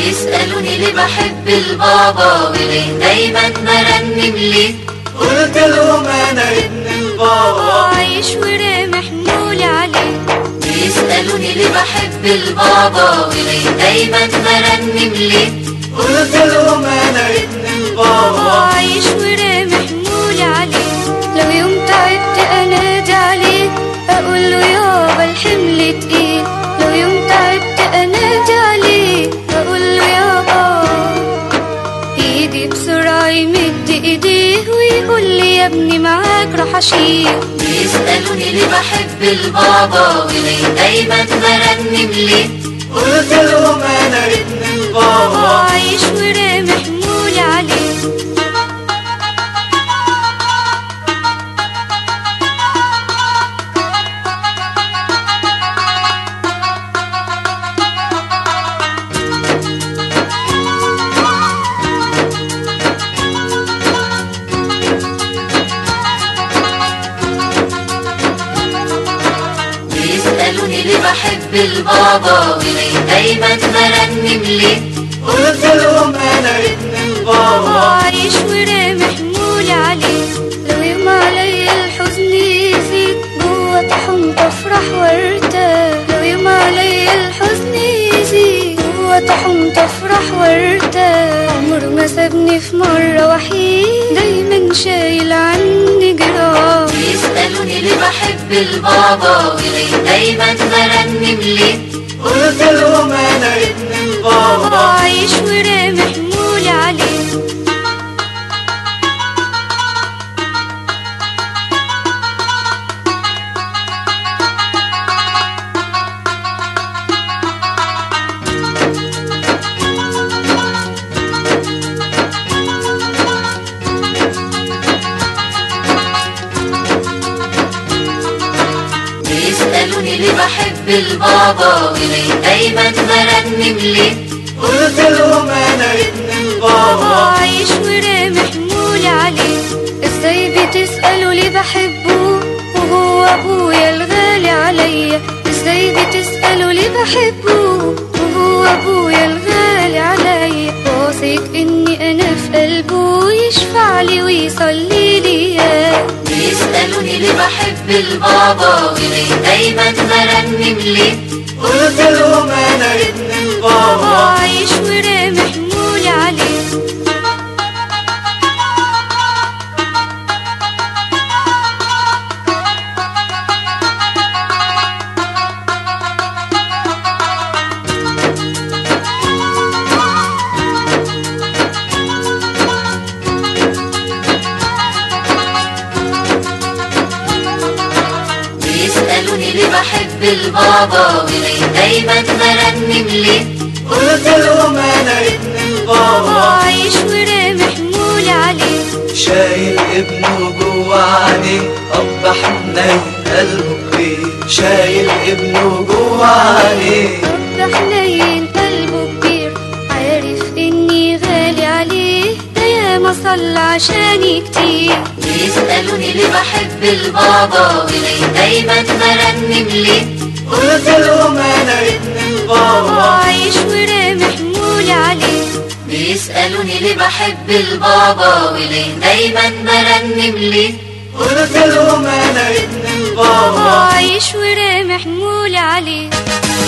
بيسألوني ليه بحب البابا وليه دايما برنم ليه قلت لهم انا ابن البابا عايش ورامي حمولي عليه بيسألوني ليه بحب البابا وليه دايما برنم ليه قلت لهم انا ابن البابا عايش ورامي حمولي عليه لو يوم تعبت انادي عليه اقول له يابا الحمل تقيل لو يوم تعبت انادي عليه اقول له يابا يجي بسرعة يمد ايديه ويقول لي يا ابني معاك راح اشيل بيسألوني ليه بحب البابا وليه دايما برنم ليه قلت لهم انا ابن البابا عايش ورامي حمولي عليه بيسألوني ليه بحب البابا وليه دايما برنم ليه قلت لهم انا ابن البابا عايش ورامي حمولي عليه لو يوم علي الحزن يزيد جوا طحنت افرح وارتاح لو يوم علي الحزن يزيد جوا طحنت افرح وارتاح عمره ما سابني في مرة وحيد دايما شايل عني جراح بيسألوني ليه بحب البابا وليه دايما برنم ليه قلت لهم انا ابن البابا عايش ورامي حمولي عليه بيسألوني ليه بحب البابا وليه دايما برنم ليه قلت لهم انا ابن البابا عايش ورامي حمولي عليه ازاي بتسألوا ليه بحبه وهو ابويا الغالي عليا ازاي بتسألوا ليه بحبه وهو ابويا الغالي عليا واثق اني انا في قلبه يشفع لي ويصلي لي بيسألوني ليه بحب البابا وليه دايما برنم ليه قلت لهم انا ابن البابا عايش ورامي حمولي عليه بيسألوني ليه بحب البابا وليه دايما برنم ليه قلت لهم انا ابن البابا عايش ورامي حمولي عليه شايل ابنه جوا عينيه اب حنين قلبه كبير شايل ابنه جوا عينيه رب حنين قلبه كبير عارف اني غالي عليه ده ياما صلى عشاني كتير بيسألوني ليه بحب البابا وليه دايما برنم ليه قلت لهم انا ابن البابا عايش ورامي حمولي عليه بيسألوني ليه بحب البابا وليه دايما برنم ليه قلت لهم انا ابن البابا عايش ورامي حمولي عليه